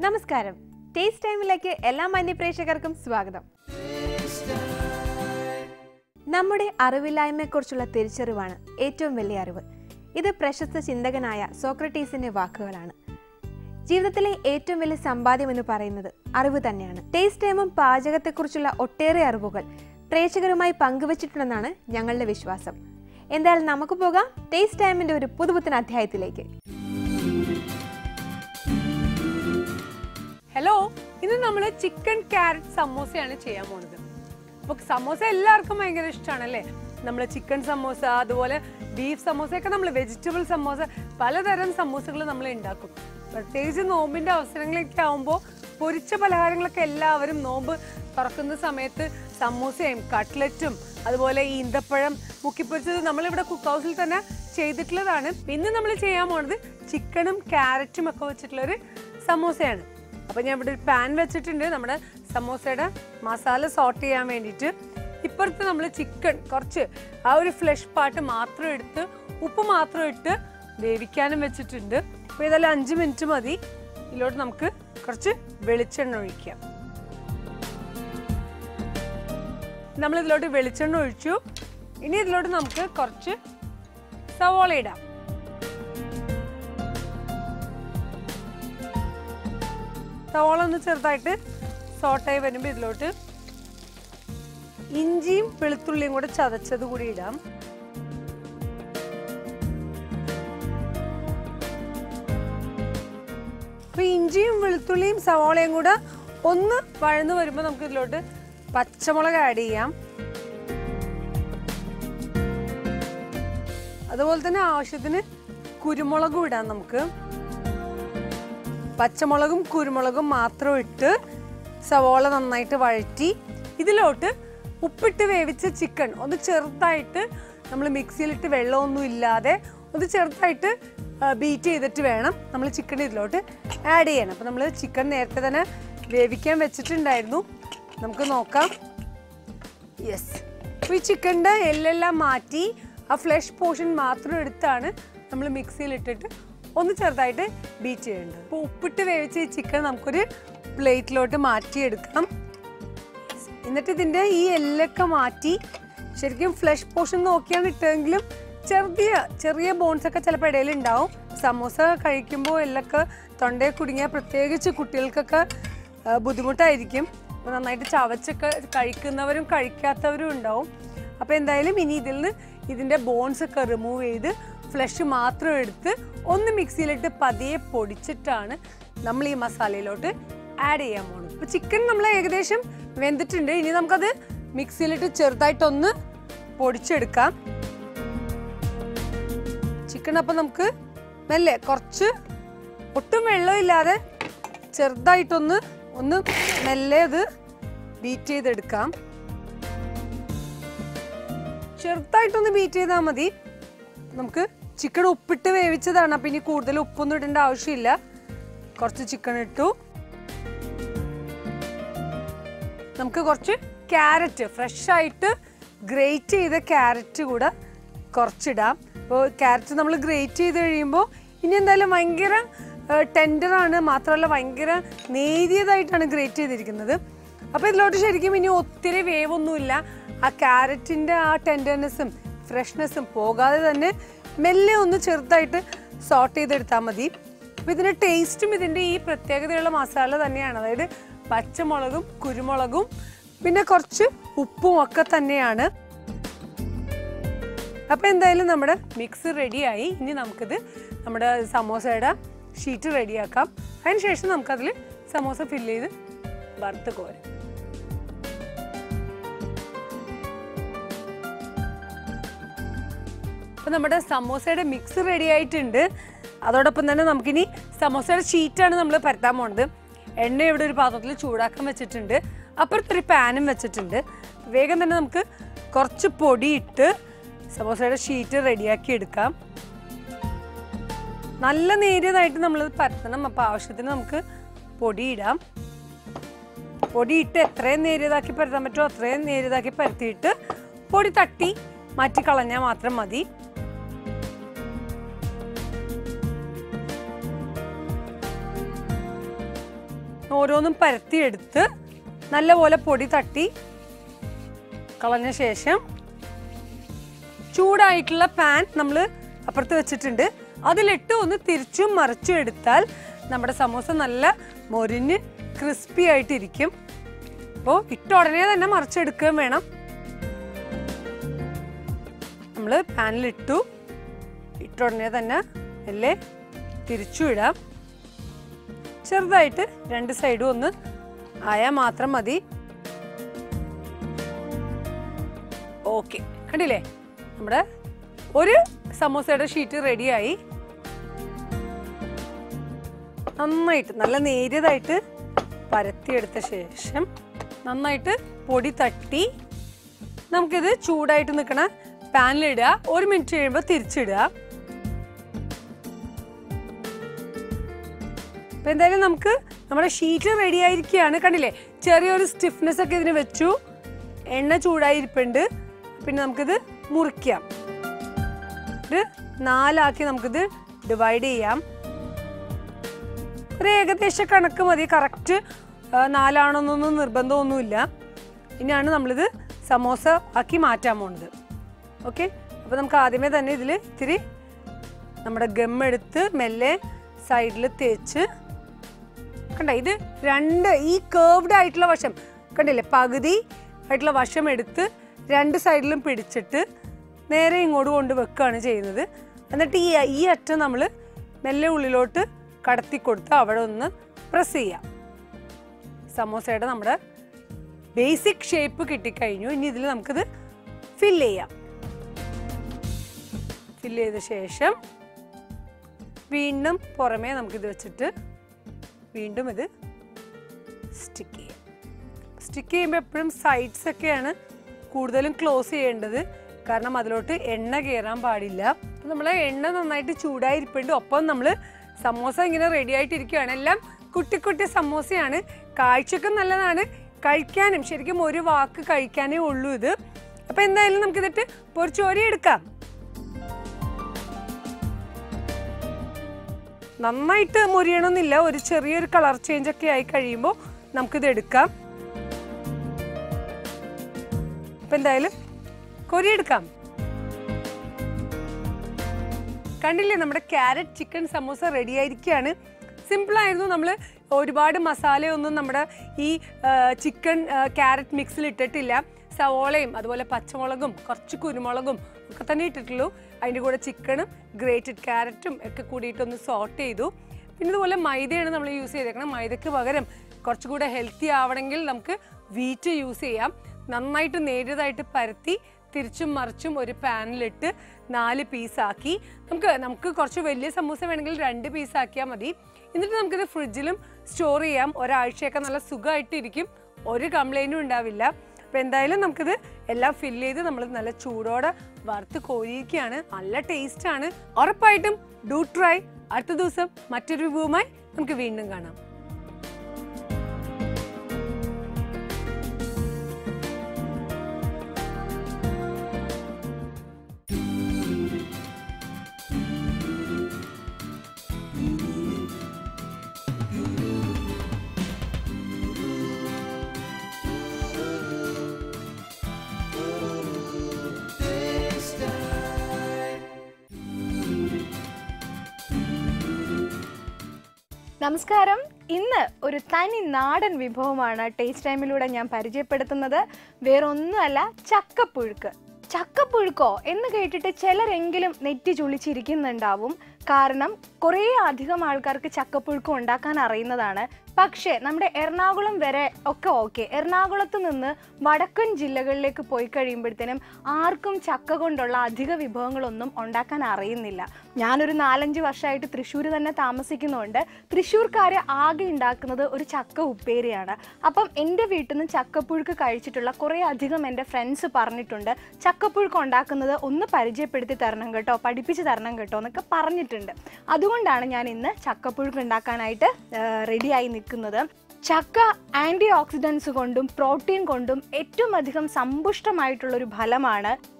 നമസ്കാരം ടേസ്റ്റ് ടൈമിലേക്ക് എല്ലാ മാന്യപ്രേക്ഷകർക്കും സ്വാഗതം നമ്മുടെ അറിവില്ലായ്മയെക്കുറിച്ചുള്ള തിരിച്ചറിവാണ് ഏറ്റവും വലിയ അറിവ് ഇത് പ്രശസ്ത ചിന്തകനായ സോക്രട്ടീസിന്റെ വാക്കുകളാണ് ജീവിതത്തിലെ ഏറ്റവും വലിയ സമ്പാദ്യം എന്ന് പറയുന്നത് അറിവ് തന്നെയാണ് ടേസ്റ്റ് ടൈമും പാചകത്തെക്കുറിച്ചുള്ള ഒട്ടേറെ അറിവുകൾ പ്രേക്ഷകരുമായി പങ്കുവച്ചിട്ടുണ്ടെന്നാണ് ഞങ്ങളുടെ വിശ്വാസം എന്തായാലും നമുക്ക് പോകാം ടേസ്റ്റ് ടൈമിന്റെ ഒരു പുതുപുത്തൻ അധ്യായത്തിലേക്ക് ഹലോ ഇന്ന് നമ്മൾ ചിക്കൻ ക്യാരറ്റ് സമോസയാണ് ചെയ്യാൻ പോണത് അപ്പൊ സമോസ എല്ലാവർക്കും ഭയങ്കര ഇഷ്ടമാണ് അല്ലേ നമ്മൾ ചിക്കൻ സമോസ അതുപോലെ ബീഫ് സമോസയൊക്കെ നമ്മൾ വെജിറ്റബിൾ സമോസ പലതരം സമോസകൾ നമ്മൾ ഉണ്ടാക്കും പ്രത്യേകിച്ച് നോമ്പിന്റെ അവസരങ്ങളൊക്കെ ആവുമ്പോൾ പൊരിച്ച പലഹാരങ്ങളൊക്കെ എല്ലാവരും നോമ്പ് തുറക്കുന്ന സമയത്ത് സമൂസയും കട്ട്ലറ്റും അതുപോലെ ഈന്തപ്പഴം മുക്കിപ്പൊരിച്ചത് നമ്മളിവിടെ കുക്ക് ഹൗസിൽ തന്നെ ചെയ്തിട്ടുള്ളതാണ് ഇന്ന് നമ്മൾ ചെയ്യാൻ പോണത് ചിക്കനും ക്യാരറ്റും ഒക്കെ വെച്ചിട്ടുള്ളൊരു സമോസയാണ് അപ്പൊ ഞാൻ ഇവിടെ ഒരു പാൻ വെച്ചിട്ടുണ്ട് നമ്മുടെ സമോസയുടെ മസാല സോട്ട് ചെയ്യാൻ വേണ്ടിയിട്ട് ഇപ്പുറത്ത് നമ്മൾ ചിക്കൻ കുറച്ച് ആ ഒരു ഫ്ലഷ് പാർട്ട് മാത്രം എടുത്ത് ഉപ്പ് മാത്രം ഇട്ട് വേവിക്കാനും വെച്ചിട്ടുണ്ട് അപ്പൊ ഇതെല്ലാം അഞ്ച് മിനിറ്റ് മതി ഇതിലോട്ട് നമുക്ക് കുറച്ച് വെളിച്ചെണ്ണ ഒഴിക്കാം നമ്മൾ ഇതിലോട്ട് വെളിച്ചെണ്ണ ഒഴിച്ചു ഇനി ഇതിലോട്ട് നമുക്ക് കുറച്ച് സവോള ഇടാം സവോള ഒന്ന് ചെറുതായിട്ട് സോട്ടായി വരുമ്പോൾ ഇതിലോട്ട് ഇഞ്ചിയും വെളുത്തുള്ളിയും കൂടെ ചതച്ചത് കൂടി ഇടാം അപ്പൊ ഇഞ്ചിയും വെളുത്തുള്ളിയും സവോളയും കൂടെ ഒന്ന് വഴന്ന് വരുമ്പോൾ നമുക്ക് ഇതിലോട്ട് പച്ചമുളക് ആഡ് ചെയ്യാം അതുപോലെ തന്നെ ആവശ്യത്തിന് കുരുമുളകും ഇടാം നമുക്ക് പച്ചമുളകും കുരുമുളകും മാത്രം ഇട്ട് സവോള നന്നായിട്ട് വഴറ്റി ഇതിലോട്ട് ഉപ്പിട്ട് വേവിച്ച ചിക്കൻ ഒന്ന് ചെറുതായിട്ട് നമ്മൾ മിക്സിയിലിട്ട് വെള്ളമൊന്നും ഇല്ലാതെ ഒന്ന് ചെറുതായിട്ട് ബീറ്റ് ചെയ്തിട്ട് വേണം നമ്മൾ ചിക്കൻ ഇതിലോട്ട് ആഡ് ചെയ്യാൻ അപ്പോൾ നമ്മൾ ചിക്കൻ നേരത്തെ തന്നെ വേവിക്കാൻ വെച്ചിട്ടുണ്ടായിരുന്നു നമുക്ക് നോക്കാം യെസ് അപ്പോൾ ഈ ചിക്കൻ്റെ എല്ലെല്ലാം മാറ്റി ആ ഫ്ലഷ് പോർഷൻ മാത്രം എടുത്താണ് നമ്മൾ മിക്സിയിലിട്ടിട്ട് ഒന്ന് ചെറുതായിട്ട് ബീറ്റ് ചെയ്യേണ്ടത് അപ്പോൾ ഉപ്പിട്ട് വേവിച്ച ഈ ചിക്കൻ നമുക്കൊരു പ്ലേറ്റിലോട്ട് മാറ്റിയെടുക്കാം എന്നിട്ട് ഇതിൻ്റെ ഈ എല്ലൊക്കെ മാറ്റി ശരിക്കും ഫ്ലഷ് പോർഷൻ നോക്കിയാണ് ഇട്ടെങ്കിലും ചെറിയ ചെറിയ ബോൺസ് ഒക്കെ ചിലപ്പോൾ ഇടയിൽ ഉണ്ടാവും സമോസ കഴിക്കുമ്പോൾ എല്ലൊക്കെ തൊണ്ടയിൽ കുടുങ്ങിയാൽ പ്രത്യേകിച്ച് കുട്ടികൾക്കൊക്കെ ആ, ബുദ്ധിമുട്ടായിരിക്കും അപ്പോൾ നന്നായിട്ട് ചവച്ചൊക്കെ കഴിക്കുന്നവരും കഴിക്കാത്തവരും ഉണ്ടാവും അപ്പോൾ എന്തായാലും ഇനി ഇതിൽ നിന്ന് ഇതിൻ്റെ ബോൺസ് ഒക്കെ റിമൂവ് ചെയ്ത് ഫ്ലഷ് മാത്രം എടുത്ത് ഒന്ന് മിക്സിയിലിട്ട് പതിയെ പൊടിച്ചിട്ടാണ് നമ്മൾ ഈ മസാലയിലോട്ട് ആഡ് ചെയ്യാൻ പോകുന്നത് അപ്പോൾ ചിക്കൻ നമ്മൾ ഏകദേശം വെന്തിട്ടുണ്ട് ഇനി നമുക്കത് മിക്സിയിലിട്ട് ചെറുതായിട്ടൊന്ന് പൊടിച്ചെടുക്കാം ചിക്കൻ അപ്പം നമുക്ക് മെല്ലെ കുറച്ച് ഒട്ടും വെള്ളമില്ലാതെ ചെറുതായിട്ടൊന്ന് ഒന്ന് മെല്ലെ അത് ബീറ്റ് ചെയ്തെടുക്കാം ചെറുതായിട്ടൊന്ന് ബീറ്റ് ചെയ്താൽ മതി നമുക്ക് ചിക്കൻ ഉപ്പിട്ട് വേവിച്ചതാണ് അപ്പം ഇനി കൂടുതൽ ഉപ്പൊന്നും ഇടേണ്ട ആവശ്യമില്ല കുറച്ച് ചിക്കൻ ഇട്ടു നമുക്ക് കുറച്ച് ക്യാരറ്റ് ഫ്രഷ് ആയിട്ട് ഗ്രേറ്റ് ചെയ്ത ക്യാരറ്റ് കൂടെ കുറച്ചിടാം അപ്പോൾ ക്യാരറ്റ് നമ്മൾ ഗ്രേറ്റ് ചെയ്ത് കഴിയുമ്പോൾ ഇനി എന്തായാലും ഭയങ്കര ടെൻഡറാണ് മാത്രമല്ല ഭയങ്കര നേരിയതായിട്ടാണ് ഗ്രേറ്റ് ചെയ്തിരിക്കുന്നത് അപ്പോൾ ഇതിലോട്ട് ശരിക്കും ഇനി ഒത്തിരി വേവൊന്നുമില്ല ആ ക്യാരറ്റിൻ്റെ ആ ടെൻഡർനെസ്സും ഫ്രഷ്നെസ്സും പോകാതെ തന്നെ മെല്ലെ ഒന്ന് ചെറുതായിട്ട് സോട്ട് ചെയ്തെടുത്താൽ മതി അപ്പോൾ ഇതിൻ്റെ ടേസ്റ്റും ഇതിൻ്റെ ഈ പ്രത്യേകതയുള്ള മസാല തന്നെയാണ് അതായത് പച്ചമുളകും കുരുമുളകും പിന്നെ കുറച്ച് ഉപ്പും ഒക്കെ തന്നെയാണ് അപ്പോൾ എന്തായാലും നമ്മുടെ മിക്സ് റെഡിയായി ഇനി നമുക്കിത് നമ്മുടെ സമോസയുടെ ഷീറ്റ് റെഡിയാക്കാം അതിനുശേഷം നമുക്കതിൽ സമോസ ഫില്ല് ചെയ്ത് വറുത്ത് കോരാം അപ്പോൾ നമ്മുടെ സമോസയുടെ മിക്സ് റെഡി ആയിട്ടുണ്ട് അതോടൊപ്പം തന്നെ നമുക്കിനി സമോസയുടെ ഷീറ്റാണ് നമ്മൾ പരത്താൻ പോണത് എണ്ണ ഇവിടെ ഒരു പാത്രത്തിൽ ചൂടാക്കാൻ വെച്ചിട്ടുണ്ട് അപ്പുറത്തൊരു പാനും വെച്ചിട്ടുണ്ട് വേഗം തന്നെ നമുക്ക് കുറച്ച് പൊടി ഇട്ട് സമോസയുടെ ഷീറ്റ് റെഡിയാക്കി എടുക്കാം നല്ല നേരിയതായിട്ട് നമ്മൾ പരത്തണം അപ്പോൾ ആവശ്യത്തിന് നമുക്ക് പൊടിയിടാം പൊടിയിട്ട് എത്രയും നേരിയതാക്കി പരത്താൻ പറ്റുമോ അത്രയും നേരിയതാക്കി പരത്തിയിട്ട് പൊടി തട്ടി മാറ്റി കളഞ്ഞാൽ മാത്രം മതി ഓരോന്നും പരത്തിയെടുത്ത് നല്ലപോലെ പൊടി തട്ടി കളഞ്ഞ ശേഷം ചൂടായിട്ടുള്ള പാൻ നമ്മൾ അപ്പുറത്ത് വെച്ചിട്ടുണ്ട് അതിലിട്ട് ഒന്ന് തിരിച്ചും മറിച്ചും എടുത്താൽ നമ്മുടെ സമൂസ നല്ല മൊരിഞ്ഞ് ക്രിസ്പി ആയിട്ടിരിക്കും അപ്പോൾ ഇട്ട ഉടനെ തന്നെ മറിച്ചെടുക്കുകയും വേണം നമ്മൾ പാനിലിട്ടു ഇട്ട ഉടനെ തന്നെ അല്ലേ തിരിച്ചു ഇടാം ചെറുതായിട്ട് രണ്ട് സൈഡും ഒന്ന് ആയാൽ മാത്രം മതി ഓക്കെ കണ്ടില്ലേ നമ്മുടെ ഒരു സമോസയുടെ ഷീറ്റ് റെഡിയായി നന്നായിട്ട് നല്ല നേരിയതായിട്ട് പരത്തിയെടുത്ത ശേഷം നന്നായിട്ട് പൊടി തട്ടി നമുക്കിത് ചൂടായിട്ട് നിൽക്കണ പാനിലിടുക ഒരു മിനിറ്റ് കഴിയുമ്പോൾ തിരിച്ചിടുക അപ്പൊ എന്തായാലും നമുക്ക് നമ്മുടെ ഷീറ്റ് റെഡി ആയിരിക്കുകയാണ് കണ്ടില്ലേ ചെറിയൊരു സ്റ്റിഫ്നെസ് ഒക്കെ ഇതിന് വെച്ചു എണ്ണ ചൂടായിരിപ്പുണ്ട് പിന്നെ നമുക്കിത് മുറിക്കാം ഒരു നാലാക്കി നമുക്കിത് ഡിവൈഡ് ചെയ്യാം ഒരു ഏകദേശ കണക്ക് മതി കറക്റ്റ് നാലാണെന്നൊന്നും നിർബന്ധമൊന്നുമില്ല ഇനിയാണ് നമ്മളിത് സമോസ ആക്കി മാറ്റാൻ പോണത് ഓക്കെ അപ്പോൾ നമുക്ക് ആദ്യമേ തന്നെ ഇതിൽ ഇത്തിരി നമ്മുടെ ഗം എടുത്ത് മെല്ലെ സൈഡിൽ തേച്ച് കണ്ട ഇത് രണ്ട് ഈ കേർവ്ഡ് ആയിട്ടുള്ള വശം കണ്ടില്ലേ പകുതി ആയിട്ടുള്ള വശം എടുത്ത് രണ്ട് സൈഡിലും പിടിച്ചിട്ട് നേരെ ഇങ്ങോട്ട് കൊണ്ട് വെക്കുകയാണ് ചെയ്യുന്നത് എന്നിട്ട് ഈ ഈ അറ്റം നമ്മൾ മെല്ലെ ഉള്ളിലോട്ട് കടത്തി കൊടുത്ത് അവിടെ ഒന്ന് പ്രസ് ചെയ്യാം സമോസയുടെ നമ്മുടെ ബേസിക് ഷേപ്പ് കിട്ടിക്കഴിഞ്ഞു ഇനി ഇതിൽ നമുക്കിത് ഫില്ല് ചെയ്യാം ഫില്ല് ചെയ്ത ശേഷം വീണ്ടും പുറമേ നമുക്കിത് വെച്ചിട്ട് വീണ്ടും ഇത് സ്റ്റിക്ക് ചെയ്യാം സ്റ്റിക്ക് ചെയ്യുമ്പോൾ എപ്പോഴും സൈഡ്സ് ഒക്കെയാണ് കൂടുതലും ക്ലോസ് ചെയ്യേണ്ടത് കാരണം അതിലോട്ട് എണ്ണ കയറാൻ പാടില്ല അപ്പം നമ്മൾ എണ്ണ നന്നായിട്ട് ചൂടായിരിപ്പുണ്ട് ഒപ്പം നമ്മൾ സമോസ ഇങ്ങനെ റെഡി ആയിട്ടിരിക്കുകയാണ് എല്ലാം കുട്ടി കുട്ടി സമോസയാണ് കാഴ്ചക്കും നല്ലതാണ് കഴിക്കാനും ശരിക്കും ഒരു വാക്ക് കഴിക്കാനേ ഉള്ളൂ ഇത് അപ്പം എന്തായാലും നമുക്കിതിട്ട് പൊറിച്ചോരി എടുക്കാം നന്നായിട്ട് മുരിയണമെന്നില്ല ഒരു ചെറിയൊരു കളർ ചേഞ്ച് ഒക്കെ ആയി കഴിയുമ്പോൾ നമുക്കിത് എടുക്കാം അപ്പൊ എന്തായാലും കൊരിയെടുക്കാം കണ്ടില്ലേ നമ്മുടെ ക്യാരറ്റ് ചിക്കൻ സമൂസ റെഡി ആയിരിക്കുകയാണ് സിമ്പിൾ ആയിരുന്നു നമ്മൾ ഒരുപാട് മസാലയൊന്നും നമ്മുടെ ഈ ചിക്കൻ ക്യാരറ്റ് മിക്സിൽ ഇട്ടിട്ടില്ല സവോളയും അതുപോലെ പച്ചമുളകും കുറച്ച് കുരുമുളകും ഒക്കെ തന്നെ ഇട്ടിട്ടുള്ളൂ അതിൻ്റെ കൂടെ ചിക്കനും ഗ്രേറ്റഡ് ക്യാരറ്റും ഒക്കെ കൂടിയിട്ടൊന്ന് സോട്ട് ചെയ്തു പിന്നെ ഇതുപോലെ മൈദയാണ് നമ്മൾ യൂസ് ചെയ്തേക്കണം മൈദയ്ക്ക് പകരം കുറച്ചുകൂടെ ഹെൽത്തി ആവണമെങ്കിൽ നമുക്ക് വീറ്റ് യൂസ് ചെയ്യാം നന്നായിട്ട് നേരിയതായിട്ട് പരത്തി തിരിച്ചും മറിച്ചും ഒരു പാനിലിട്ട് നാല് പീസാക്കി നമുക്ക് നമുക്ക് കുറച്ച് വലിയ സമൂസ വേണമെങ്കിൽ രണ്ട് പീസ് ആക്കിയാൽ മതി എന്നിട്ട് നമുക്കിത് ഫ്രിഡ്ജിലും സ്റ്റോർ ചെയ്യാം ഒരാഴ്ചയൊക്കെ നല്ല സുഖമായിട്ടിരിക്കും ഒരു കംപ്ലൈൻറ്റും ഉണ്ടാവില്ല അപ്പോൾ എന്തായാലും നമുക്കിത് എല്ലാം ഫില്ല് ചെയ്ത് നമ്മൾ നല്ല ചൂടോടെ വറുത്ത് കോരിയിരിക്കുകയാണ് നല്ല ടേസ്റ്റാണ് ഉറപ്പായിട്ടും ഡു ട്രൈ അടുത്ത ദിവസം മറ്റൊരു റിവ്യൂവുമായി നമുക്ക് വീണ്ടും കാണാം നമസ്കാരം ഇന്ന് ഒരു തനി നാടൻ വിഭവമാണ് ടേസ്റ്റ് ടൈമിലൂടെ ഞാൻ പരിചയപ്പെടുത്തുന്നത് വേറൊന്നുമല്ല ചക്കപ്പുഴുക്ക് ചക്കപ്പുഴുക്കോ എന്ന് കേട്ടിട്ട് ചിലരെങ്കിലും നെറ്റി ചുളിച്ചിരിക്കുന്നുണ്ടാവും കാരണം കുറേ അധികം ആൾക്കാർക്ക് ചക്കപ്പുഴുക്ക് ഉണ്ടാക്കാൻ അറിയുന്നതാണ് പക്ഷേ നമ്മുടെ എറണാകുളം വരെ ഒക്കെ ഓക്കെ എറണാകുളത്ത് നിന്ന് വടക്കൻ ജില്ലകളിലേക്ക് പോയി കഴിയുമ്പോഴത്തേനും ആർക്കും ചക്ക കൊണ്ടുള്ള അധിക വിഭവങ്ങളൊന്നും ഉണ്ടാക്കാൻ അറിയുന്നില്ല ഞാനൊരു നാലഞ്ച് വർഷമായിട്ട് തൃശ്ശൂർ തന്നെ താമസിക്കുന്നതുകൊണ്ട് തൃശ്ശൂർക്കാർ ആകെ ഉണ്ടാക്കുന്നത് ഒരു ചക്ക ഉപ്പേരിയാണ് അപ്പം എൻ്റെ വീട്ടിൽ നിന്ന് ചക്കപ്പുഴുക്ക് കഴിച്ചിട്ടുള്ള കുറേ അധികം എൻ്റെ ഫ്രണ്ട്സ് പറഞ്ഞിട്ടുണ്ട് ചക്കപ്പുഴുക്ക് ഉണ്ടാക്കുന്നത് ഒന്ന് പരിചയപ്പെടുത്തി തരണം കേട്ടോ പഠിപ്പിച്ച് തരണം കേട്ടോ എന്നൊക്കെ പറഞ്ഞിട്ടുണ്ട് അതുകൊണ്ടാണ് ഞാൻ ഇന്ന് ചക്കപ്പുഴുക്ക് ഉണ്ടാക്കാനായിട്ട് റെഡിയായി നിൽക്കുന്നത് ചക്ക ആൻറ്റി ഓക്സിഡൻസ് കൊണ്ടും പ്രോട്ടീൻ കൊണ്ടും ഏറ്റവും അധികം സമ്പുഷ്ടമായിട്ടുള്ളൊരു ഫലമാണ്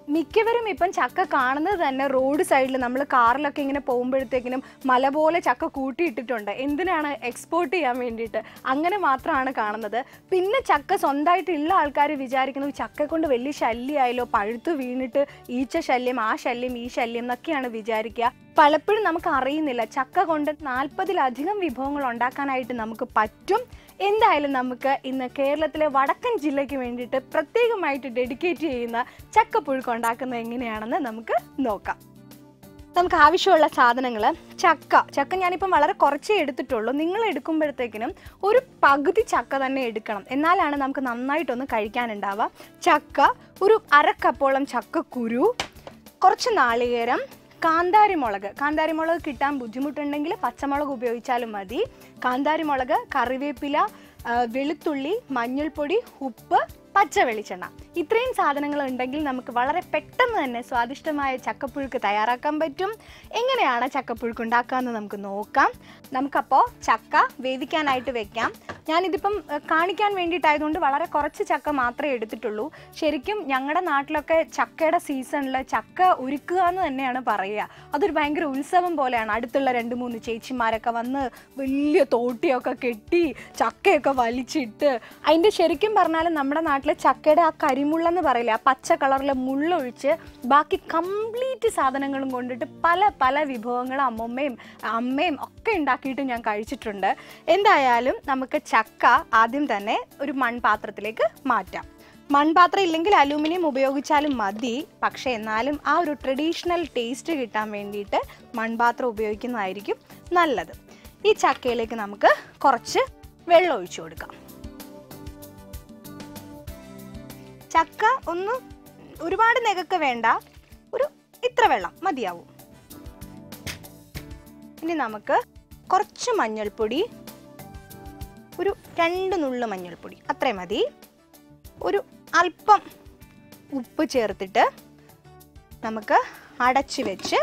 മിക്കവരും ഇപ്പം ചക്ക കാണുന്നത് തന്നെ റോഡ് സൈഡിൽ നമ്മൾ കാറിലൊക്കെ ഇങ്ങനെ പോകുമ്പോഴത്തേക്കിനും മല പോലെ ചക്ക കൂട്ടിയിട്ടിട്ടുണ്ട് എന്തിനാണ് എക്സ്പോർട്ട് ചെയ്യാൻ വേണ്ടിയിട്ട് അങ്ങനെ മാത്രമാണ് കാണുന്നത് പിന്നെ ചക്ക സ്വന്തമായിട്ടുള്ള ആൾക്കാർ വിചാരിക്കുന്നത് ചക്ക കൊണ്ട് വലിയ ശല്യമായല്ലോ പഴുത്തു വീണിട്ട് ഈച്ച ശല്യം ആ ശല്യം ഈ ശല്യം എന്നൊക്കെയാണ് വിചാരിക്കുക പലപ്പോഴും നമുക്ക് അറിയുന്നില്ല ചക്ക കൊണ്ട് നാൽപ്പതിലധികം വിഭവങ്ങൾ ഉണ്ടാക്കാനായിട്ട് നമുക്ക് പറ്റും എന്തായാലും നമുക്ക് ഇന്ന് കേരളത്തിലെ വടക്കൻ ജില്ലയ്ക്ക് വേണ്ടിയിട്ട് പ്രത്യേകമായിട്ട് ഡെഡിക്കേറ്റ് ചെയ്യുന്ന ചക്കപ്പുഴുക്ക് ഉണ്ടാക്കുന്നത് എങ്ങനെയാണെന്ന് നമുക്ക് നോക്കാം നമുക്ക് ആവശ്യമുള്ള സാധനങ്ങൾ ചക്ക ചക്ക ഞാനിപ്പം വളരെ കുറച്ചേ എടുത്തിട്ടുള്ളൂ നിങ്ങൾ എടുക്കുമ്പോഴത്തേക്കിനും ഒരു പകുതി ചക്ക തന്നെ എടുക്കണം എന്നാലാണ് നമുക്ക് നന്നായിട്ടൊന്ന് കഴിക്കാനുണ്ടാവുക ചക്ക ഒരു അരക്കപ്പോളം ചക്കക്കുരു കുറച്ച് നാളികേരം കാന്താരിമുളക് കാന്താരിമുളക് കിട്ടാൻ ബുദ്ധിമുട്ടുണ്ടെങ്കിൽ പച്ചമുളക് ഉപയോഗിച്ചാലും മതി കാന്താരിമുളക് കറിവേപ്പില ആ, വെളുത്തുള്ളി മഞ്ഞൾപ്പൊടി ഉപ്പ് പച്ച വെളിച്ചെണ്ണ ഇത്രയും സാധനങ്ങൾ ഉണ്ടെങ്കിൽ നമുക്ക് വളരെ പെട്ടെന്ന് തന്നെ സ്വാദിഷ്ടമായ ചക്കപ്പുഴുക്ക് തയ്യാറാക്കാൻ പറ്റും എങ്ങനെയാണ് ചക്കപ്പുഴുക്ക് ഉണ്ടാക്കാമെന്ന് നമുക്ക് നോക്കാം നമുക്കപ്പോൾ ചക്ക വേവിക്കാനായിട്ട് വെക്കാം ഞാനിതിപ്പം ഏഹ്, കാണിക്കാൻ വേണ്ടിയിട്ടായതുകൊണ്ട് വളരെ കുറച്ച് ചക്ക മാത്രമേ എടുത്തിട്ടുള്ളൂ ശരിക്കും ഞങ്ങളുടെ നാട്ടിലൊക്കെ ചക്കയുടെ സീസണിൽ ചക്ക ഒരുക്കുക എന്ന് തന്നെയാണ് പറയുക അതൊരു ഭയങ്കര ഉത്സവം പോലെയാണ് അടുത്തുള്ള രണ്ട് മൂന്ന് ചേച്ചിമാരൊക്കെ വന്ന് വലിയ തോട്ടിയൊക്കെ കെട്ടി ചക്കയൊക്കെ വലിച്ചിട്ട് അതിൻ്റെ ശരിക്കും പറഞ്ഞാൽ നമ്മുടെ നാട്ടിൽ ചക്കയുടെ ആ കരിമുള്ളെന്ന് പറയില്ല ആ പച്ച കളറിലെ മുള്ളൊഴിച്ച് ബാക്കി കംപ്ലീറ്റ് സാധനങ്ങളും കൊണ്ടിട്ട് പല പല വിഭവങ്ങളും അമ്മമ്മയും അമ്മയും ഒക്കെ ഉണ്ടാക്കിയിട്ട് ഞാൻ കഴിച്ചിട്ടുണ്ട് എന്തായാലും നമുക്ക് ചക്ക ആദ്യം തന്നെ ഒരു മൺപാത്രത്തിലേക്ക് മാറ്റാം മൺപാത്രം ഇല്ലെങ്കിൽ അലൂമിനിയം ഉപയോഗിച്ചാലും മതി പക്ഷേ എന്നാലും ആ ഒരു ട്രഡീഷണൽ ടേസ്റ്റ് കിട്ടാൻ വേണ്ടിയിട്ട് മൺപാത്രം ഉപയോഗിക്കുന്നതായിരിക്കും നല്ലത് ഈ ചക്കയിലേക്ക് നമുക്ക് കുറച്ച് വെള്ളം ഒഴിച്ചു കൊടുക്കാം ചക്ക ഒന്ന് ഒരുപാട് നെകക്ക് വേണ്ട ഒരു ഇത്ര വെള്ളം മതിയാവും ഇനി നമുക്ക് കുറച്ച് മഞ്ഞൾപ്പൊടി ഒരു രണ്ട് നുള്ളു മഞ്ഞൾപ്പൊടി അത്രയും മതി ഒരു അല്പം ഉപ്പ് ചേർത്തിട്ട് നമുക്ക് അടച്ചു വെച്ച്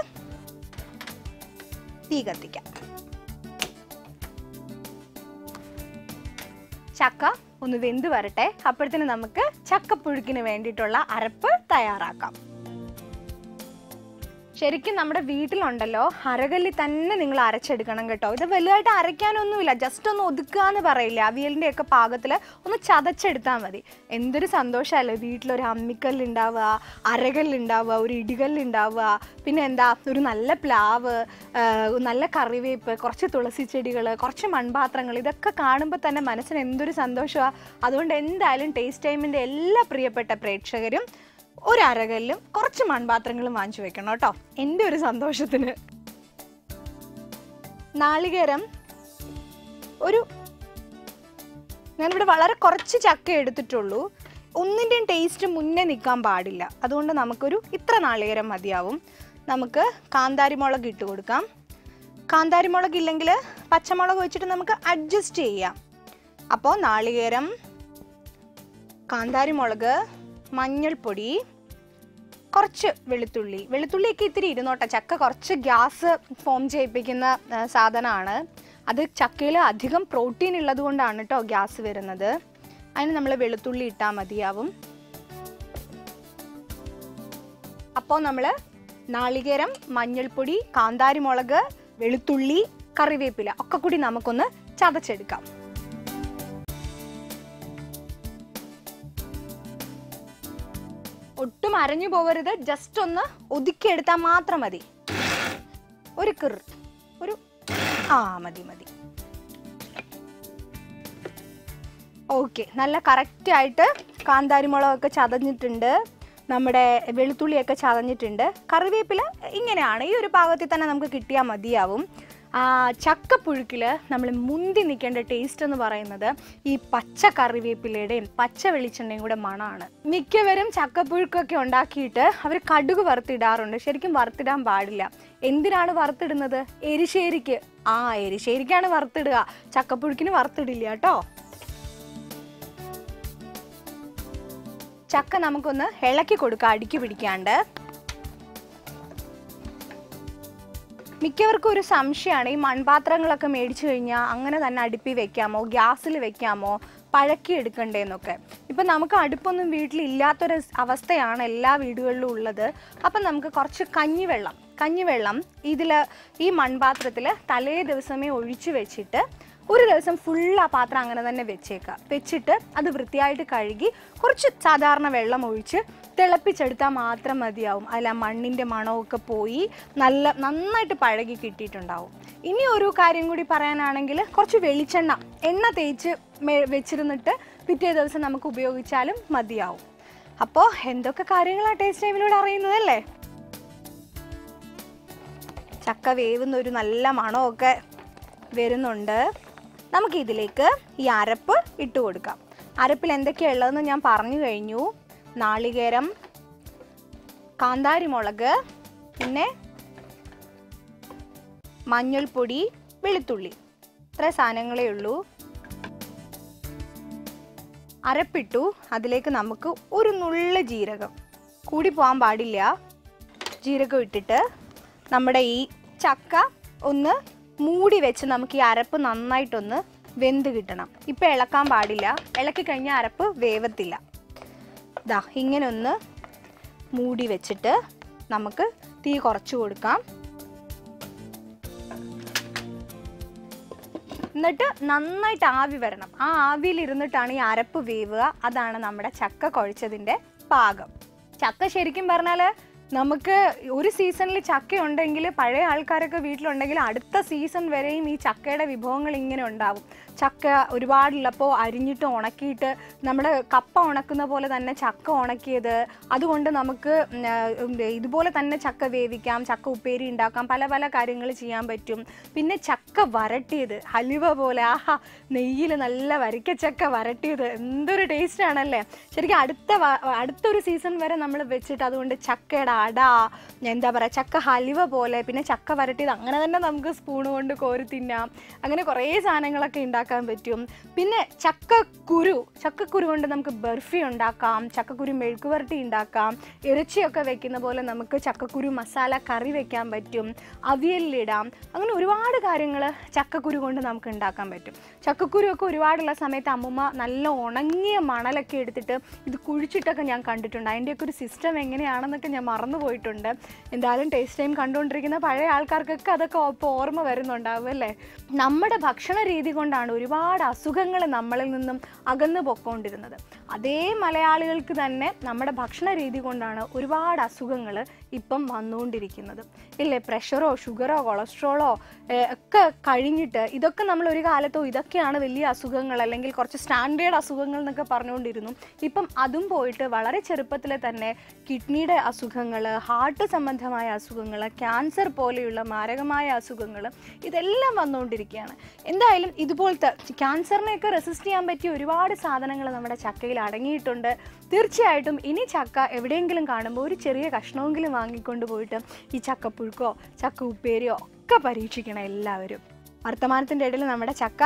തീ കത്തിക്കാം ചക്ക ഒന്ന് വെന്ത് വരട്ടെ അപ്പോഴത്തേന് നമുക്ക് ചക്കപ്പുഴുക്കിന് വേണ്ടിയിട്ടുള്ള അരപ്പ് തയ്യാറാക്കാം ശരിക്കും നമ്മുടെ വീട്ടിലുണ്ടല്ലോ അരകല്ലിൽ തന്നെ നിങ്ങൾ അരച്ചെടുക്കണം കേട്ടോ ഇത് വലുതായിട്ട് അരയ്ക്കാനൊന്നുമില്ല ജസ്റ്റ് ഒന്ന് ഒതുക്കുക എന്ന് പറയില്ല അവിയലിൻ്റെ ഒക്കെ പാകത്തിൽ ഒന്ന് ചതച്ചെടുത്താൽ മതി എന്തൊരു സന്തോഷമല്ലേ വീട്ടിലൊരു അമ്മിക്കല്ലുണ്ടാവുക അരകല്ലുണ്ടാവുക ഒരു ഇടികല്ലുണ്ടാവുക പിന്നെ എന്താ ഒരു നല്ല പ്ലാവ് ആ, നല്ല കറിവേപ്പ് കുറച്ച് തുളസി ചെടികൾ കുറച്ച് മൺപാത്രങ്ങൾ ഇതൊക്കെ കാണുമ്പോൾ തന്നെ മനസ്സിന് എന്തൊരു സന്തോഷമാണ് അതുകൊണ്ട് എന്തായാലും ടേസ്റ്റ് ടൈമിൻ്റെ എല്ലാ പ്രിയപ്പെട്ട പ്രേക്ഷകരും ഒരു അരകല്ലും കുറച്ച് മൺപാത്രങ്ങളും വാങ്ങിച്ചു വെക്കണം കേട്ടോ എൻ്റെ ഒരു സന്തോഷത്തിന് നാളികേരം ഒരു ഞാനിവിടെ വളരെ കുറച്ച് ചക്ക എടുത്തിട്ടുള്ളൂ ഒന്നിൻ്റെയും ടേസ്റ്റ് മുന്നേ നിൽക്കാൻ പാടില്ല അതുകൊണ്ട് നമുക്കൊരു ഇത്ര നാളികേരം മതിയാവും നമുക്ക് കാന്താരിമുളക് ഇട്ട് കൊടുക്കാം കാന്താരിമുളക് ഇല്ലെങ്കിൽ പച്ചമുളക് വെച്ചിട്ട് നമുക്ക് അഡ്ജസ്റ്റ് ചെയ്യാം അപ്പോൾ നാളികേരം കാന്താരിമുളക് മഞ്ഞൾപ്പൊടി കുറച്ച് വെളുത്തുള്ളി വെളുത്തുള്ളിയൊക്കെ ഇത്തിരി ഇരുന്നോട്ടെ ചക്ക കുറച്ച് ഗ്യാസ് ഫോം ചെയ്യിപ്പിക്കുന്ന ആ, സാധനമാണ് അത് ചക്കയിൽ അധികം പ്രോട്ടീൻ ഉള്ളത് കൊണ്ടാണ് കേട്ടോ ഗ്യാസ് വരുന്നത് അതിന് നമ്മൾ വെളുത്തുള്ളി ഇട്ടാൽ മതിയാവും അപ്പോൾ നമ്മൾ നാളികേരം മഞ്ഞൾപ്പൊടി കാന്താരിമുളക് വെളുത്തുള്ളി കറിവേപ്പില ഒക്കെ കൂടി നമുക്കൊന്ന് ചതച്ചെടുക്കാം ഒട്ടും അരഞ്ഞു പോകരുത് ജസ്റ്റ് ഒന്ന് ഒതുക്കിയെടുത്താൽ മാത്രം മതി ഒരു കിർ ഒരു ആ മതി മതി ഓക്കെ നല്ല കറക്റ്റായിട്ട് കാന്താരിമുളകൊക്കെ ചതഞ്ഞിട്ടുണ്ട് നമ്മുടെ വെളുത്തുള്ളിയൊക്കെ ചതഞ്ഞിട്ടുണ്ട് കറിവേപ്പില ഇങ്ങനെയാണ് ഈ ഒരു പാകത്തിൽ തന്നെ നമുക്ക് കിട്ടിയാൽ മതിയാവും ആ ചക്കപ്പുഴുക്കിൽ നമ്മൾ മുന്തി നിൽക്കേണ്ട ടേസ്റ്റ് എന്ന് പറയുന്നത് ഈ പച്ച കറിവേപ്പിലയുടെയും പച്ച വെളിച്ചെണ്ണയും കൂടെ മണമാണ് മിക്കവരും ചക്കപ്പുഴുക്കൊക്കെ ഉണ്ടാക്കിയിട്ട് അവർ കടുക് വറുത്തിടാറുണ്ട് ശരിക്കും വറുത്തിടാൻ പാടില്ല എന്തിനാണ് വറുത്തിടുന്നത് എരിശ്ശേരിക്ക് ആ എരിശ്ശേരിക്കാണ് വറുത്തിടുക ചക്കപ്പുഴുക്കിന് വറുത്തിടില്ല കേട്ടോ ചക്ക നമുക്കൊന്ന് ഇളക്കി കൊടുക്കാം അടുക്കി പിടിക്കാണ്ട് മിക്കവർക്കും ഒരു സംശയമാണ് ഈ മൺപാത്രങ്ങളൊക്കെ മേടിച്ചു കഴിഞ്ഞാൽ അങ്ങനെ തന്നെ അടുപ്പി വെക്കാമോ ഗ്യാസിൽ വെക്കാമോ പഴക്കി എടുക്കണ്ടേന്നൊക്കെ ഇപ്പം നമുക്ക് അടുപ്പൊന്നും വീട്ടിലില്ലാത്തൊരു അവസ്ഥയാണ് എല്ലാ വീടുകളിലും ഉള്ളത് അപ്പം നമുക്ക് കുറച്ച് കഞ്ഞിവെള്ളം കഞ്ഞിവെള്ളം ഇതിൽ ഈ മൺപാത്രത്തിൽ തലേ ദിവസമേ ഒഴിച്ചു വെച്ചിട്ട് ഒരു ദിവസം ഫുൾ ആ പാത്രം അങ്ങനെ തന്നെ വെച്ചേക്കുക വെച്ചിട്ട് അത് വൃത്തിയായിട്ട് കഴുകി കുറച്ച് സാധാരണ വെള്ളം ഒഴിച്ച് തിളപ്പിച്ചെടുത്താൽ മാത്രം മതിയാവും അതിൽ ആ മണ്ണിൻ്റെ മണമൊക്കെ പോയി നല്ല നന്നായിട്ട് പഴകി കിട്ടിയിട്ടുണ്ടാവും ഇനി ഒരു കാര്യം കൂടി പറയാനാണെങ്കിൽ കുറച്ച് വെളിച്ചെണ്ണ എണ്ണ തേച്ച് മേ- വെച്ചിരുന്നിട്ട് പിറ്റേ ദിവസം നമുക്ക് ഉപയോഗിച്ചാലും മതിയാവും അപ്പോൾ എന്തൊക്കെ കാര്യങ്ങളാണ് ടേസ്റ്റ് ടൈമിലൂടെ അറിയുന്നതല്ലേ ചക്ക വേവുന്ന ഒരു നല്ല മണമൊക്കെ വരുന്നുണ്ട് നമുക്ക് ഇതിലേക്ക് ഈ അരപ്പ് ഇട്ട് കൊടുക്കാം അരപ്പിൽ എന്തൊക്കെയാണ് ഉള്ളതെന്ന് ഞാൻ പറഞ്ഞു കഴിഞ്ഞു നാളികേരം കാന്താരി മുളക് പിന്നെ മഞ്ഞൾപ്പൊടി വെളുത്തുള്ളി ഇത്ര സാധനങ്ങളേ ഉള്ളൂ അരപ്പിട്ടു അതിലേക്ക് നമുക്ക് ഒരു നുള്ള ജീരകം കൂടി പോകാൻ പാടില്ല ജീരകം ഇട്ടിട്ട് നമ്മുടെ ഈ ചക്ക ഒന്ന് മൂടി വെച്ച് നമുക്ക് ഈ അരപ്പ് നന്നായിട്ടൊന്ന് വെന്ത് കിട്ടണം ഇപ്പം ഇളക്കാൻ പാടില്ല ഇളക്കി കഴിഞ്ഞാൽ അരപ്പ് വേവത്തില്ല ദാ ഇങ്ങനെ ഒന്ന് മൂടി വെച്ചിട്ട് നമുക്ക് തീ കുറച്ച് കൊടുക്കാം എന്നിട്ട് നന്നായിട്ട് ആവി വരണം ആ ആവിയിൽ ഇരുന്നിട്ടാണ് ഈ അരപ്പ് വേവുക അതാണ് നമ്മുടെ ചക്ക കുഴച്ചതിൻ്റെ പാകം ചക്ക ശരിക്കും പറഞ്ഞാൽ നമുക്ക് ഒരു സീസണിൽ ചക്ക ഉണ്ടെങ്കിൽ പഴയ ആൾക്കാരൊക്കെ വീട്ടിലുണ്ടെങ്കിൽ അടുത്ത സീസൺ വരെയും ഈ ചക്കയുടെ വിഭവങ്ങൾ ഇങ്ങനെ ഉണ്ടാവും ചക്ക ഒരുപാടുള്ളപ്പോൾ അരിഞ്ഞിട്ട് ഉണക്കിയിട്ട് നമ്മൾ കപ്പ ഉണക്കുന്ന പോലെ തന്നെ ചക്ക ഉണക്കിയത് അതുകൊണ്ട് നമുക്ക് ഉം, ആ, ഉം, ഇതുപോലെ തന്നെ ചക്ക വേവിക്കാം ചക്ക ഉപ്പേരി ഉണ്ടാക്കാം പല പല കാര്യങ്ങൾ ചെയ്യാൻ പറ്റും പിന്നെ ചക്ക വരട്ടിയത് ഹലുവ പോലെ ആഹാ നെയ്യിൽ നല്ല വരിക്കച്ചക്ക വരട്ടിയത് എന്തൊരു ടേസ്റ്റ് ആണല്ലേ ശരിക്കും അടുത്ത വ- അടുത്തൊരു സീസൺ വരെ നമ്മൾ വെച്ചിട്ട് അതുകൊണ്ട് ചക്കയുടെ അട എന്താ പറയുക ചക്ക ഹലുവ പോലെ പിന്നെ ചക്ക വരട്ടിയത് അങ്ങനെ തന്നെ നമുക്ക് സ്പൂൺ കൊണ്ട് കോരി തിന്നാം അങ്ങനെ കുറേ സാധനങ്ങളൊക്കെ ഉണ്ടാക്കാൻ പറ്റും പിന്നെ ചക്കക്കുരു ചക്കക്കുരു കൊണ്ട് നമുക്ക് ബർഫി ഉണ്ടാക്കാം ചക്കക്കുരു മെഴുക്ക് വരട്ടി ഉണ്ടാക്കാം ഇറച്ചിയൊക്കെ വെക്കുന്ന പോലെ നമുക്ക് ചക്കക്കുരു മസാല കറി വെക്കാൻ പറ്റും അവിയലിലിടാം അങ്ങനെ ഒരുപാട് കാര്യങ്ങൾ ചക്കക്കുരു കൊണ്ട് നമുക്ക് ഉണ്ടാക്കാൻ പറ്റും ചക്കക്കുരു ഒക്കെ ഒരുപാടുള്ള സമയത്ത് അമ്മൂമ്മ നല്ല ഉണങ്ങിയ മണലൊക്കെ എടുത്തിട്ട് ഇത് കുഴിച്ചിട്ടൊക്കെ ഞാൻ കണ്ടിട്ടുണ്ട് അതിൻ്റെയൊക്കെ ഒരു സിസ്റ്റം എങ്ങനെയാണെന്നൊക്കെ ഞാൻ മറന്നു പോയിട്ടുണ്ട് എന്തായാലും ടേസ്റ്റ് ടൈം കണ്ടുകൊണ്ടിരിക്കുന്ന പഴയ ആൾക്കാർക്കൊക്കെ അതൊക്കെ ഇപ്പോൾ ഓർമ്മ വരുന്നുണ്ടാവും അല്ലേ നമ്മുടെ ഭക്ഷണ രീതി കൊണ്ടാണ് ഒരുപാട് അസുഖങ്ങൾ നമ്മളിൽ നിന്നും അകന്നു പൊക്കോണ്ടിരുന്നത് അതേ മലയാളികൾക്ക് തന്നെ നമ്മുടെ ഭക്ഷണ രീതി കൊണ്ടാണ് ഒരുപാട് അസുഖങ്ങൾ ഇപ്പം വന്നുകൊണ്ടിരിക്കുന്നത് ഇല്ലേ പ്രഷറോ ഷുഗറോ കൊളസ്ട്രോളോ ഏഹ്, ഒക്കെ കഴിഞ്ഞിട്ട് ഇതൊക്കെ നമ്മൾ ഒരു കാലത്തോ ഇതൊക്കെയാണ് വലിയ അസുഖങ്ങൾ അല്ലെങ്കിൽ കുറച്ച് സ്റ്റാൻഡേർഡ് അസുഖങ്ങൾ എന്നൊക്കെ പറഞ്ഞുകൊണ്ടിരുന്നു ഇപ്പം അതും പോയിട്ട് വളരെ ചെറുപ്പത്തിൽ തന്നെ കിഡ്നിയുടെ അസുഖങ്ങൾ ഹാർട്ട് സംബന്ധമായ അസുഖങ്ങൾ ക്യാൻസർ പോലെയുള്ള മാരകമായ അസുഖങ്ങൾ ഇതെല്ലാം വന്നുകൊണ്ടിരിക്കുകയാണ് എന്തായാലും ഇതുപോലത്തെ ക്യാൻസറിനെയൊക്കെ റെസിസ്റ്റ് ചെയ്യാൻ പറ്റിയ ഒരുപാട് സാധനങ്ങൾ നമ്മുടെ ചക്കയിൽ അടങ്ങിയിട്ടുണ്ട് തീർച്ചയായിട്ടും ഇനി ചക്ക എവിടെയെങ്കിലും കാണുമ്പോൾ ഒരു ചെറിയ കഷ്ണമെങ്കിലും വാങ്ങിക്കൊണ്ട് പോയിട്ട് ഈ ചക്കപ്പുഴുക്കോ ചക്ക ഉപ്പേരിയോ ഒക്കെ പരീക്ഷിക്കണം എല്ലാവരും വർത്തമാനത്തിൻ്റെ ഇടയിൽ നമ്മുടെ ചക്ക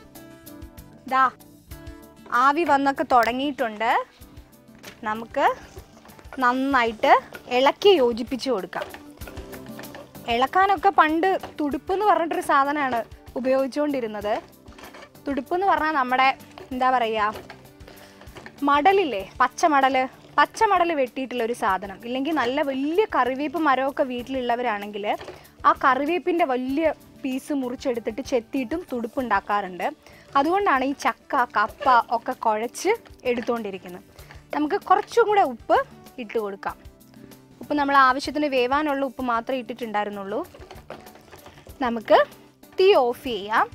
ദാ ആവി വന്നൊക്കെ തുടങ്ങിയിട്ടുണ്ട് നമുക്ക് നന്നായിട്ട് ഇളക്കി യോജിപ്പിച്ച് കൊടുക്കാം ഇളക്കാനൊക്കെ പണ്ട് തുടുപ്പ് എന്ന് പറഞ്ഞിട്ടൊരു സാധനമാണ് ഉപയോഗിച്ചുകൊണ്ടിരുന്നത് തുടുപ്പ് എന്ന് പറഞ്ഞാൽ നമ്മുടെ എന്താ പറയുക മടലില്ലേ പച്ചമടൽ പച്ചമടൽ വെട്ടിയിട്ടുള്ള ഒരു സാധനം ഇല്ലെങ്കിൽ നല്ല വലിയ കറിവേപ്പ് മരമൊക്കെ വീട്ടിലുള്ളവരാണെങ്കിൽ ആ കറിവേപ്പിൻ്റെ വലിയ പീസ് മുറിച്ചെടുത്തിട്ട് ചെത്തിയിട്ടും തുടുപ്പ് ഉണ്ടാക്കാറുണ്ട് അതുകൊണ്ടാണ് ഈ ചക്ക കപ്പ ഒക്കെ കുഴച്ച് എടുത്തുകൊണ്ടിരിക്കുന്നത് നമുക്ക് കുറച്ചും കൂടെ ഉപ്പ് ഇട്ട് കൊടുക്കാം ഉപ്പ് നമ്മൾ ആവശ്യത്തിന് വേവാനുള്ള ഉപ്പ് മാത്രമേ ഇട്ടിട്ടുണ്ടായിരുന്നുള്ളൂ നമുക്ക് തീ ഓഫ് ചെയ്യാം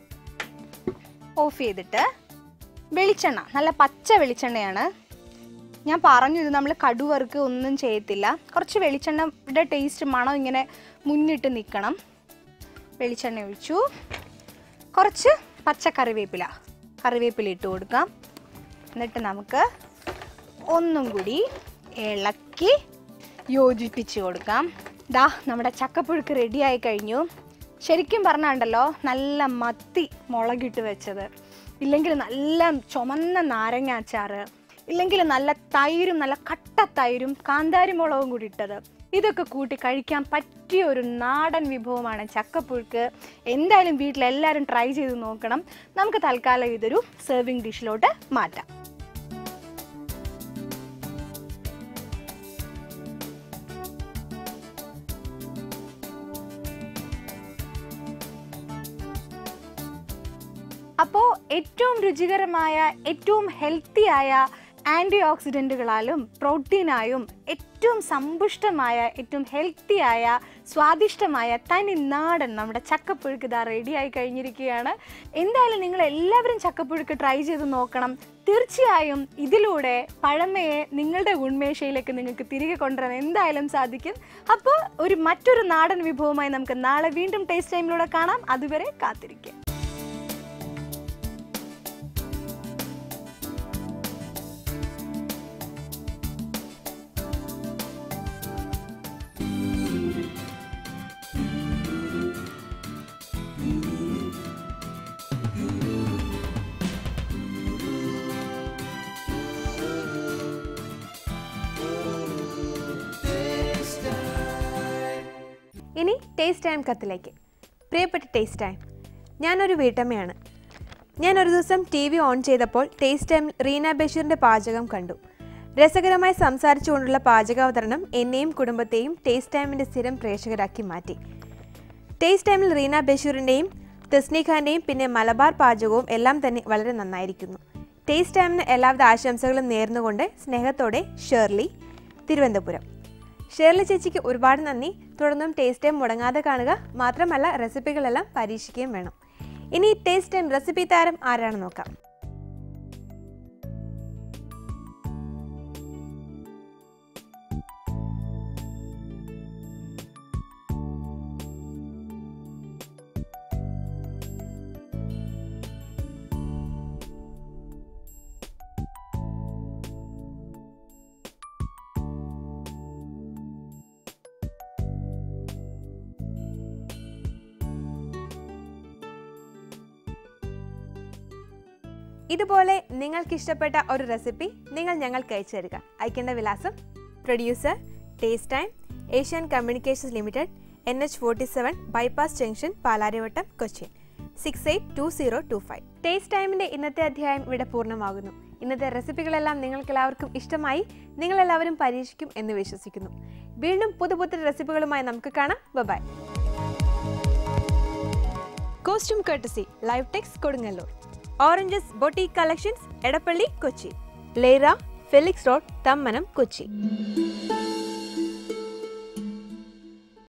ഓഫ് ചെയ്തിട്ട് വെളിച്ചെണ്ണ നല്ല പച്ച വെളിച്ചെണ്ണയാണ് ഞാൻ പറഞ്ഞു ഇത് നമ്മൾ കടുവറുക്ക് ഒന്നും ചെയ്യത്തില്ല കുറച്ച് വെളിച്ചെണ്ണയുടെ ടേസ്റ്റ് മണം ഇങ്ങനെ മുന്നിട്ട് നിൽക്കണം വെളിച്ചെണ്ണ ഒഴിച്ചു കുറച്ച് പച്ച കറിവേപ്പില കറിവേപ്പില ഇട്ട് കൊടുക്കാം എന്നിട്ട് നമുക്ക് ഒന്നും കൂടി ഇളക്കി യോജിപ്പിച്ച് കൊടുക്കാം ദാ നമ്മുടെ ചക്കപ്പുഴുക്ക് റെഡിയായി കഴിഞ്ഞു ശരിക്കും പറഞ്ഞാണ്ടല്ലോ നല്ല മത്തി മുളകിട്ട് വെച്ചത് ഇല്ലെങ്കിൽ നല്ല ചുമന്ന നാരങ്ങ അച്ചാറ് ഇല്ലെങ്കിൽ നല്ല തൈരും നല്ല കട്ട തൈരും കാന്താരി മുളകും കൂടി ഇട്ടത് ഇതൊക്കെ കൂട്ടി കഴിക്കാൻ പറ്റിയ ഒരു നാടൻ വിഭവമാണ് ചക്കപ്പുഴുക്ക് എന്തായാലും വീട്ടിലെല്ലാവരും ട്രൈ ചെയ്ത് നോക്കണം നമുക്ക് തൽക്കാലം ഇതൊരു സെർവിങ് ഡിഷിലോട്ട് മാറ്റാം അപ്പോൾ ഏറ്റവും രുചികരമായ ഏറ്റവും ഹെൽത്തിയായ ആൻറ്റി ഓക്സിഡൻറ്റുകളാലും പ്രോട്ടീനായും ഏറ്റവും സമ്പുഷ്ടമായ ഏറ്റവും ഹെൽത്തിയായ സ്വാദിഷ്ടമായ തനി നാടൻ നമ്മുടെ ചക്കപ്പുഴുക്ക് ഇതാ റെഡിയായി കഴിഞ്ഞിരിക്കുകയാണ് എന്തായാലും നിങ്ങൾ എല്ലാവരും ചക്കപ്പുഴുക്ക് ട്രൈ ചെയ്ത് നോക്കണം തീർച്ചയായും ഇതിലൂടെ പഴമയെ നിങ്ങളുടെ ഉന്മേഷയിലേക്ക് നിങ്ങൾക്ക് തിരികെ കൊണ്ടുവരാൻ എന്തായാലും സാധിക്കും അപ്പോൾ ഒരു മറ്റൊരു നാടൻ വിഭവമായി നമുക്ക് നാളെ വീണ്ടും ടേസ്റ്റ് ടൈമിലൂടെ കാണാം അതുവരെ കാത്തിരിക്കുക ഇനി ടേസ്റ്റ് ടൈം കത്തിലേക്ക് പ്രിയപ്പെട്ട ടേസ്റ്റ് ടൈം ഞാനൊരു വീട്ടമ്മയാണ് ഞാൻ ഒരു ദിവസം ടി വി ഓൺ ചെയ്തപ്പോൾ ടേസ്റ്റ് ടൈമിൽ റീന ബഷീറിൻ്റെ പാചകം കണ്ടു രസകരമായി സംസാരിച്ചുകൊണ്ടുള്ള പാചകാവതരണം എന്നെയും കുടുംബത്തെയും ടേസ്റ്റ് ടൈമിൻ്റെ സ്ഥിരം പ്രേക്ഷകരാക്കി മാറ്റി ടേസ്റ്റ് ടൈമിൽ റീന ബഷീറിൻ്റെയും തസ്നി ഖാൻ്റെയും പിന്നെ മലബാർ പാചകവും എല്ലാം തന്നെ വളരെ നന്നായിരിക്കുന്നു ടേസ്റ്റ് ടൈമിന് എല്ലാവിധ ആശംസകളും നേർന്നുകൊണ്ട് സ്നേഹത്തോടെ ഷേർലി തിരുവനന്തപുരം ഷേർലി ചേച്ചിക്ക് ഒരുപാട് നന്ദി തുടർന്നും ടേസ്റ്റ് ടൈം മുടങ്ങാതെ കാണുക മാത്രമല്ല റെസിപ്പികളെല്ലാം പരീക്ഷിക്കുകയും വേണം ഇനി ടേസ്റ്റ് ടൈം റെസിപ്പി താരം ആരാണ് നോക്കാം ഇതുപോലെ നിങ്ങൾക്ക് ഇഷ്ടപ്പെട്ട ഒരു റെസിപ്പി നിങ്ങൾ ഞങ്ങൾക്ക് അയച്ചു തരിക അയക്കേണ്ട വിലാസം producer taste time Asian communications limited N H forty seven bypass junction Palarivattom Cochin six eight two zero two five taste ടൈമിൻ്റെ ഇന്നത്തെ അധ്യായം ഇവിടെ പൂർണ്ണമാകുന്നു ഇന്നത്തെ റെസിപ്പികളെല്ലാം നിങ്ങൾക്ക് എല്ലാവർക്കും ഇഷ്ടമായി നിങ്ങളെല്ലാവരും പരീക്ഷിക്കും എന്ന് വിശ്വസിക്കുന്നു വീണ്ടും പുതു പുതിയ റെസിപ്പികളുമായി നമുക്ക് കാണാം bye costume courtesy Live Tex Kodungallur Oranges boutique collections Edappally Kochi ലേറ ഫെലിക്സ് റോഡ് തമ്മനം കൊച്ചി